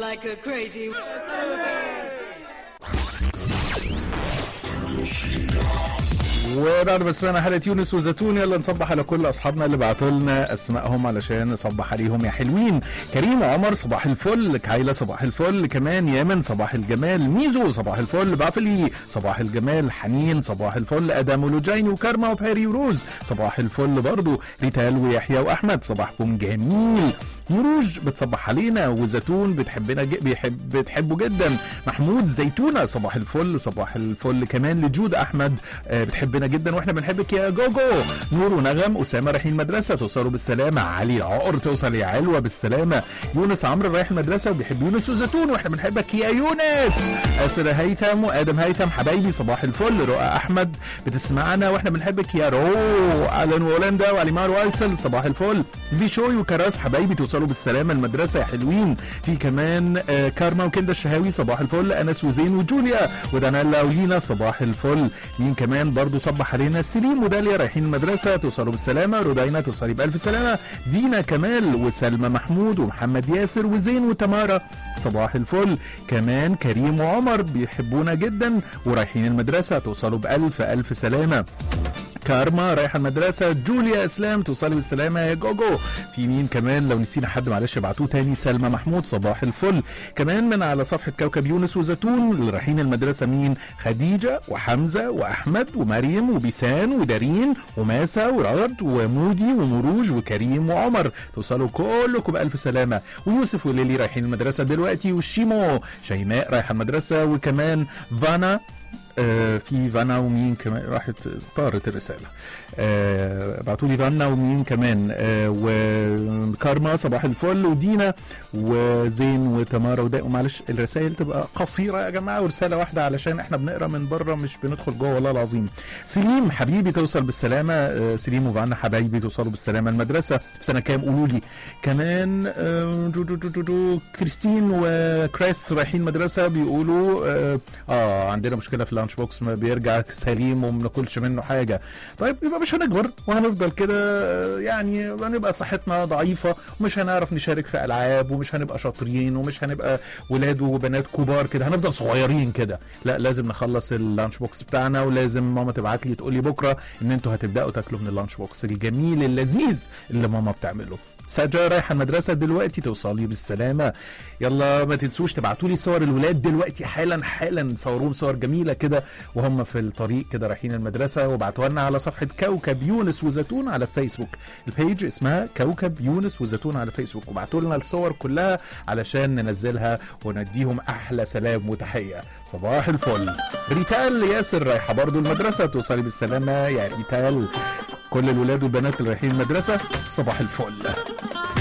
like a crazy. وبعد ما سمعنا حلقه يونس وزيتون يلا نصبح على كل اصحابنا اللي بعتوا لنا اسمائهم علشان نصبح عليهم يا حلوين كريم عمر صباح الفل كايلا صباح الفل كمان يامن صباح الجمال ميزو صباح الفل بافلي صباح الجمال حنين صباح الفل ادم ولوجين وكارما وبهاري وروز صباح الفل برضو ريتال ويحيى واحمد صباحكم جميل نروج بتصبح علينا وزيتون بتحبنا ج... بيحب بتحبه جدا محمود زيتونه صباح الفل صباح الفل كمان لجود احمد آه، بتحبنا جدا واحنا بنحبك يا جوجو نور ونغم اسامه رايحين المدرسه توصلوا بالسلامه علي عقر توصل يا علوه بالسلامه يونس عمرو رايح المدرسه وبيحب يونس وزيتون واحنا بنحبك يا يونس اسر هيثم وادم هيثم حبايبي صباح الفل رؤى احمد بتسمعنا واحنا بنحبك يا رو الان وولندا واليمار وايسل صباح الفل بيشوي وكراس حبايبي توصلوا بالسلامه المدرسه يا حلوين في كمان آه، كارما وكندا الشهاوي صباح الفل انس وزين وجوليا ودانيلا ولينا صباح الفل مين كمان برضو صبح علينا سليم وداليا رايحين المدرسه توصلوا بالسلامه رودينا توصلي بالف سلامه دينا كمال وسلمى محمود ومحمد ياسر وزين وتمارا صباح الفل كمان كريم وعمر بيحبونا جدا ورايحين المدرسه توصلوا بالف الف سلامه كارما رايحه المدرسه جوليا اسلام توصلي بالسلامه يا جوجو في مين كمان لو نسينا حد معلش ابعتوه تاني سلمى محمود صباح الفل كمان من على صفحه كوكب يونس وزيتون اللي رايحين المدرسه مين خديجه وحمزه واحمد ومريم وبيسان ودارين وماسا ورغد ومودي ومروج وكريم وعمر توصلوا كلكم بالف سلامه ويوسف وليلي رايحين المدرسه دلوقتي والشيمو شيماء رايحه المدرسه وكمان فانا آه، في فانا ومين كمان راحت طارت الرساله آه، ابعتوا لي فانا ومين كمان آه، وكارما صباح الفل ودينا وزين وتمارا ودا ومعلش الرسائل تبقى قصيره يا جماعه ورساله واحده علشان احنا بنقرا من بره مش بندخل جوه والله العظيم سليم حبيبي توصل بالسلامه آه، سليم وفانا حبايبي توصلوا بالسلامه المدرسه في سنه كام قولوا لي كمان آه، جو جو جو جو جو كريستين وكريس رايحين مدرسه بيقولوا اه, آه عندنا مشكله في اللانش بوكس ما بيرجع سليم وما بناكلش منه حاجه طيب يبقى مش هنكبر وهنفضل كده آه، يعني هنبقى صحتنا ضعيفه ومش هنعرف نشارك في العاب ومش هنبقى شاطرين ومش هنبقى ولاد وبنات كبار كده هنفضل صغيرين كده لا لازم نخلص اللانش بوكس بتاعنا ولازم ماما تبعت لي تقول لي بكره ان انتوا هتبداوا تاكلوا من اللانش بوكس الجميل اللذيذ اللي ماما بتعمله سجا رايحه المدرسه دلوقتي توصلي بالسلامه يلا ما تنسوش تبعتوا لي صور الولاد دلوقتي حالا حالا صوروهم صور جميله كده وهم في الطريق كده رايحين المدرسه وابعتوها لنا على صفحه كوكب يونس وزيتون على فيسبوك البيج اسمها كوكب يونس وزيتون على فيسبوك وابعتوا لنا الصور كلها علشان ننزلها ونديهم احلى سلام وتحيه صباح الفل ريتال ياسر رايحه برضو المدرسه توصلي بالسلامه يا ريتال كل الولاد والبنات اللي رايحين المدرسه صباح الفل